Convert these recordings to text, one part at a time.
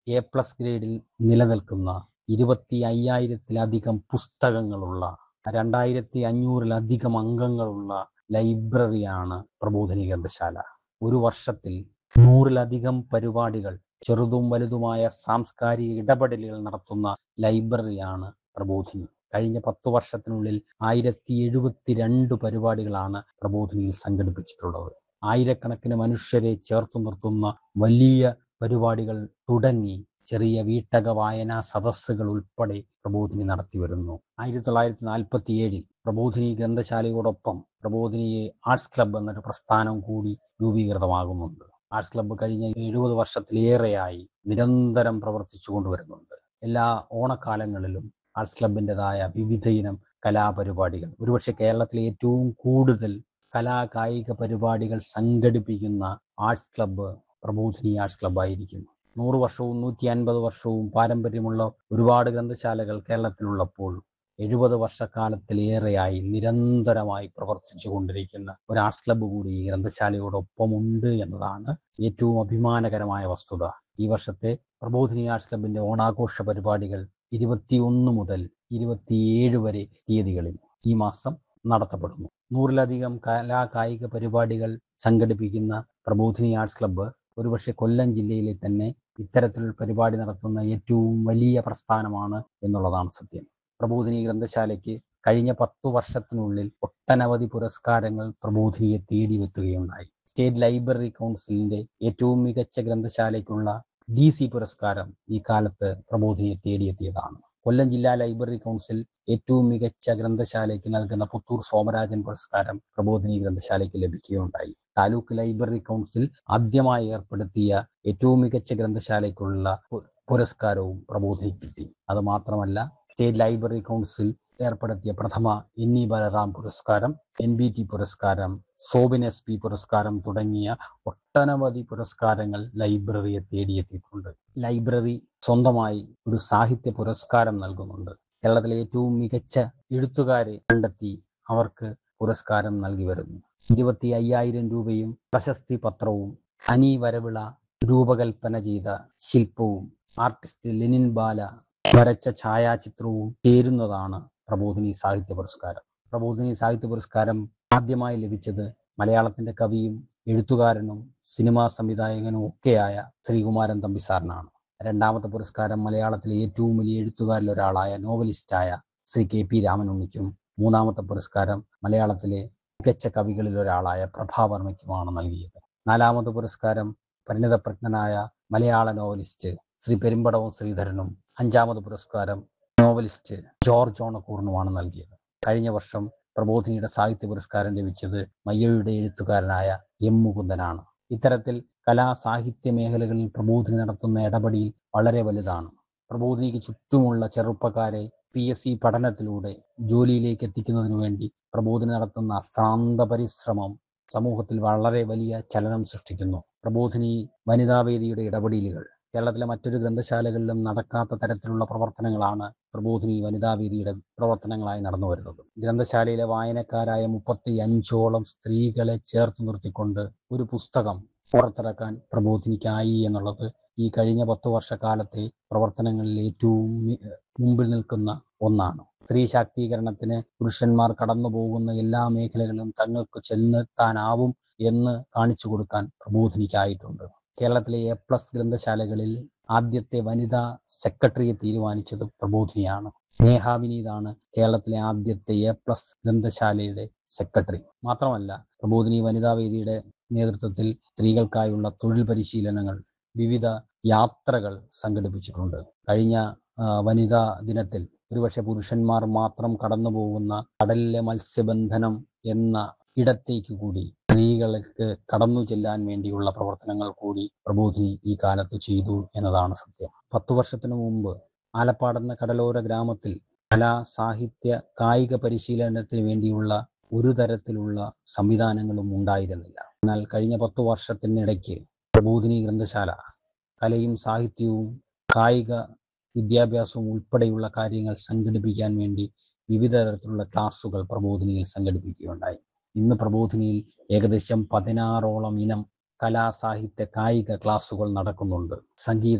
A plus ഗ്രേഡിൽ നിലനിൽക്കുന്ന ഇരുപത്തി അയ്യായിരത്തിലധികം പുസ്തകങ്ങളുള്ള രണ്ടായിരത്തി അഞ്ഞൂറിലധികം അംഗങ്ങളുള്ള ലൈബ്രറിയാണ് പ്രബോധിനി ഗ്രന്ഥശാല ഒരു വർഷത്തിൽ നൂറിലധികം പരിപാടികൾ ചെറുതും വലുതുമായ സാംസ്കാരിക ഇടപെടലുകൾ നടത്തുന്ന ലൈബ്രറിയാണ് പ്രബോധിനി കഴിഞ്ഞ പത്തു വർഷത്തിനുള്ളിൽ ആയിരത്തി എഴുപത്തിരണ്ട് പരിപാടികളാണ് പ്രബോധിനിയിൽ സംഘടിപ്പിച്ചിട്ടുള്ളത് ആയിരക്കണക്കിന് മനുഷ്യരെ ചേർത്തു നിർത്തുന്ന വലിയ പരിപാടികൾ തുടങ്ങി ചെറിയ വീട്ടക വായനാ സദസ്സുകൾ ഉൾപ്പെടെ പ്രബോധിനി നടത്തി വരുന്നു ആയിരത്തി തൊള്ളായിരത്തി നാൽപ്പത്തി ഏഴിൽ പ്രബോധിനി ഗ്രന്ഥശാലയോടൊപ്പം പ്രബോധിനി ആർട്സ് ക്ലബ്ബ് എന്നൊരു പ്രസ്ഥാനം കൂടി രൂപീകൃതമാകുന്നുണ്ട് ആർട്സ് ക്ലബ്ബ് കഴിഞ്ഞ എഴുപത് വർഷത്തിലേറെയായി നിരന്തരം പ്രവർത്തിച്ചു കൊണ്ടുവരുന്നുണ്ട് എല്ലാ ഓണക്കാലങ്ങളിലും ആർട്സ് ക്ലബിൻ്റെതായ വിവിധ ഇനം കലാപരിപാടികൾ ഒരുപക്ഷെ കേരളത്തിലെ ഏറ്റവും കൂടുതൽ കലാ കായിക പരിപാടികൾ സംഘടിപ്പിക്കുന്ന arts club Prabodhini arts club ആയിരിക്കും നൂറ് വർഷവും നൂറ്റി അൻപത് വർഷവും പാരമ്പര്യമുള്ള ഒരുപാട് ഗ്രന്ഥശാലകൾ കേരളത്തിലുള്ളപ്പോൾ എഴുപത് വർഷക്കാലത്തിലേറെയായി നിരന്തരമായി പ്രവർത്തിച്ചു കൊണ്ടിരിക്കുന്ന ഒരു ആർട്സ് ക്ലബ്ബ് കൂടി ഈ ഗ്രന്ഥശാലയോടൊപ്പമുണ്ട് എന്നതാണ് ഏറ്റവും അഭിമാനകരമായ വസ്തുത ഈ വർഷത്തെ പ്രബോധിനി ആർട്സ് ക്ലബിന്റെ ഓണാഘോഷ പരിപാടികൾ ഇരുപത്തിയൊന്ന് മുതൽ ഇരുപത്തിയേഴ് വരെ തീയതികളിൽ ഈ മാസം നടത്തപ്പെടുന്നു നൂറിലധികം കലാ കായിക പരിപാടികൾ സംഘടിപ്പിക്കുന്ന പ്രബോധിനി ആർട്സ് ക്ലബ്ബ് ഒരുപക്ഷെ കൊല്ലം ജില്ലയിലെ തന്നെ ഇത്തരത്തിൽ പരിപാടി നടത്തുന്ന ഏറ്റവും വലിയ പ്രസ്ഥാനമാണ് എന്നുള്ളതാണ് സത്യം പ്രബോധിനി ഗ്രന്ഥശാലയ്ക്ക് കഴിഞ്ഞ പത്തു വർഷത്തിനുള്ളിൽ ഒട്ടനവധി പുരസ്കാരങ്ങൾ പ്രബോധിനിയെ തേടി എത്തുകയുണ്ടായി സ്റ്റേറ്റ് ലൈബ്രറി കൗൺസിലിന്റെ ഏറ്റവും മികച്ച ഗ്രന്ഥശാലയ്ക്കുള്ള ഡി സി പുരസ്കാരം ഈ കാലത്ത് പ്രബോധിനിയെ തേടിയെത്തിയതാണ് കൊല്ലം ജില്ലാ ലൈബ്രറി കൗൺസിൽ ഏറ്റവും മികച്ച ഗ്രന്ഥശാലയ്ക്ക് നൽകുന്ന പുത്തൂർ സോമരാജൻ പുരസ്കാരം പ്രബോധിനി ഗ്രന്ഥശാലയ്ക്ക് ലഭിക്കുകയുണ്ടായി താലൂക്ക് ലൈബ്രറി കൗൺസിൽ ആദ്യമായി ഏർപ്പെടുത്തിയ ഏറ്റവും മികച്ച ഗ്രന്ഥശാലയ്ക്കുള്ള പുരസ്കാരവും പ്രബോധിനി കിട്ടി അത് മാത്രമല്ല സ്റ്റേറ്റ് ലൈബ്രറി കൗൺസിൽ ഏർപ്പെടുത്തിയ പ്രഥമ എൻ ഇ ബലറാം പുരസ്കാരം എൻ ബി ടി പുരസ്കാരം സോബിൻ എസ് പി പുരസ്കാരം തുടങ്ങിയ ഒട്ടനവധി പുരസ്കാരങ്ങൾ ലൈബ്രറിയെ തേടിയെത്തിയിട്ടുണ്ട് ലൈബ്രറി സ്വന്തമായി ഒരു സാഹിത്യ പുരസ്കാരം നൽകുന്നുണ്ട് കേരളത്തിലെ ഏറ്റവും മികച്ച എഴുത്തുകാരെ കണ്ടെത്തി അവർക്ക് പുരസ്കാരം നൽകി വരുന്നു ഇരുപത്തി അയ്യായിരം രൂപയും പ്രശസ്തി പത്രവും അനി വരവിള രൂപകൽപ്പന ചെയ്ത ശില്പവും ആർട്ടിസ്റ്റ് ലെനിൻ ബാല വരച്ച ഛായാചിത്രവും ചേരുന്നതാണ് പ്രബോധിനി സാഹിത്യ പുരസ്കാരം പ്രബോധിനി സാഹിത്യ പുരസ്കാരം ആദ്യമായി ലഭിച്ചത് മലയാളത്തിന്റെ കവിയും എഴുത്തുകാരനും സിനിമാ സംവിധായകനും ഒക്കെയായ ശ്രീകുമാരൻ തമ്പി സാറിനാണ് രണ്ടാമത്തെ പുരസ്കാരം മലയാളത്തിലെ ഏറ്റവും വലിയ എഴുത്തുകാരിൽ ഒരാളായ നോവലിസ്റ്റായ ശ്രീ കെ പി രാമനുണ്ണിക്കും മൂന്നാമത്തെ പുരസ്കാരം മലയാളത്തിലെ മികച്ച കവികളിൽ ഒരാളായ പ്രഭാവർമ്മയ്ക്കുമാണ് നൽകിയത് നാലാമത്തെ പുരസ്കാരം പരിണിതപ്രജ്ഞനായ മലയാള നോവലിസ്റ്റ് ശ്രീ പെരുമ്പടവും ശ്രീധരനും അഞ്ചാമത് പുരസ്കാരം നോവലിസ്റ്റ് ജോർജ് ഓണക്കൂറിനുമാണ് നൽകിയത് കഴിഞ്ഞ വർഷം പ്രബോധിനിയുടെ സാഹിത്യ പുരസ്കാരം ലഭിച്ചത് മയ്യയുടെ എഴുത്തുകാരനായ എം മുകുന്ദനാണ് ഇത്തരത്തിൽ കലാ സാഹിത്യ മേഖലകളിൽ പ്രബോധിനി നടത്തുന്ന ഇടപെടിയിൽ വളരെ വലുതാണ് പ്രബോധിനിക്ക് ചുറ്റുമുള്ള ചെറുപ്പക്കാരെ പി എസ് സി പഠനത്തിലൂടെ ജോലിയിലേക്ക് എത്തിക്കുന്നതിനു വേണ്ടി പ്രബോധിനി നടത്തുന്ന അശ്രാന്ത പരിശ്രമം സമൂഹത്തിൽ വളരെ വലിയ ചലനം സൃഷ്ടിക്കുന്നു പ്രബോധിനി വനിതാവേദിയുടെ ഇടപെടലുകൾ കേരളത്തിലെ മറ്റൊരു ഗ്രന്ഥശാലകളിലും നടക്കാത്ത തരത്തിലുള്ള പ്രവർത്തനങ്ങളാണ് പ്രബോധിനി വനിതാവേദിയുടെ പ്രവർത്തനങ്ങളായി നടന്നു വരുന്നത് ഗ്രന്ഥശാലയിലെ വായനക്കാരായ മുപ്പത്തി അഞ്ചോളം സ്ത്രീകളെ ചേർത്ത് നിർത്തിക്കൊണ്ട് ഒരു പുസ്തകം പുറത്തിറക്കാൻ പ്രബോധിനിക്കായി എന്നുള്ളത് ഈ കഴിഞ്ഞ പത്തു വർഷക്കാലത്തെ പ്രവർത്തനങ്ങളിൽ ഏറ്റവും മുമ്പിൽ നിൽക്കുന്ന ഒന്നാണ് സ്ത്രീ ശാക്തീകരണത്തിന് പുരുഷന്മാർ കടന്നു പോകുന്ന എല്ലാ മേഖലകളിലും തങ്ങൾക്ക് ചെന്നെത്താനാവും എന്ന് കാണിച്ചു കൊടുക്കാൻ പ്രബോധിനിക്കായിട്ടുണ്ട് കേരളത്തിലെ എ പ്ലസ് ഗ്രന്ഥശാലകളിൽ ആദ്യത്തെ വനിതാ സെക്രട്ടറിയെ തീരുമാനിച്ചത് പ്രബോധിനിയാണ് സ്നേഹാവിനീതാണ് കേരളത്തിലെ ആദ്യത്തെ എ പ്ലസ് ഗ്രന്ഥശാലയുടെ സെക്രട്ടറി മാത്രമല്ല പ്രബോധിനി വനിതാ വേദിയുടെ നേതൃത്വത്തിൽ സ്ത്രീകൾക്കായുള്ള തൊഴിൽ പരിശീലനങ്ങൾ വിവിധ യാത്രകൾ സംഘടിപ്പിച്ചിട്ടുണ്ട് കഴിഞ്ഞ വനിതാ ദിനത്തിൽ ഒരുപക്ഷെ പുരുഷന്മാർ മാത്രം കടന്നു പോകുന്ന കടലിലെ മത്സ്യബന്ധനം എന്ന ഇടത്തേക്ക് കൂടി സ്ത്രീകൾക്ക് കടന്നു ചെല്ലാൻ വേണ്ടിയുള്ള പ്രവർത്തനങ്ങൾ കൂടി പ്രബോധിനി ഈ കാലത്ത് ചെയ്തു എന്നതാണ് സത്യം പത്തു വർഷത്തിനു മുമ്പ് ആലപ്പാടെന്ന കടലോര ഗ്രാമത്തിൽ കലാ സാഹിത്യ കായിക പരിശീലനത്തിന് വേണ്ടിയുള്ള ഒരു തരത്തിലുള്ള സംവിധാനങ്ങളും ഉണ്ടായിരുന്നില്ല എന്നാൽ കഴിഞ്ഞ പത്തു വർഷത്തിനിടയ്ക്ക് പ്രബോധിനി ഗ്രന്ഥശാല കലയും സാഹിത്യവും കായിക വിദ്യാഭ്യാസവും ഉൾപ്പെടെയുള്ള കാര്യങ്ങൾ സംഘടിപ്പിക്കാൻ വേണ്ടി വിവിധ തരത്തിലുള്ള ക്ലാസുകൾ പ്രബോധിനിയിൽ സംഘടിപ്പിക്കുകയുണ്ടായി ഇന്ന് പ്രബോധിനിയിൽ ഏകദേശം പതിനാറോളം ഇനം കലാ സാഹിത്യ കായിക ക്ലാസുകൾ നടക്കുന്നുണ്ട് സംഗീതം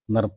നിർ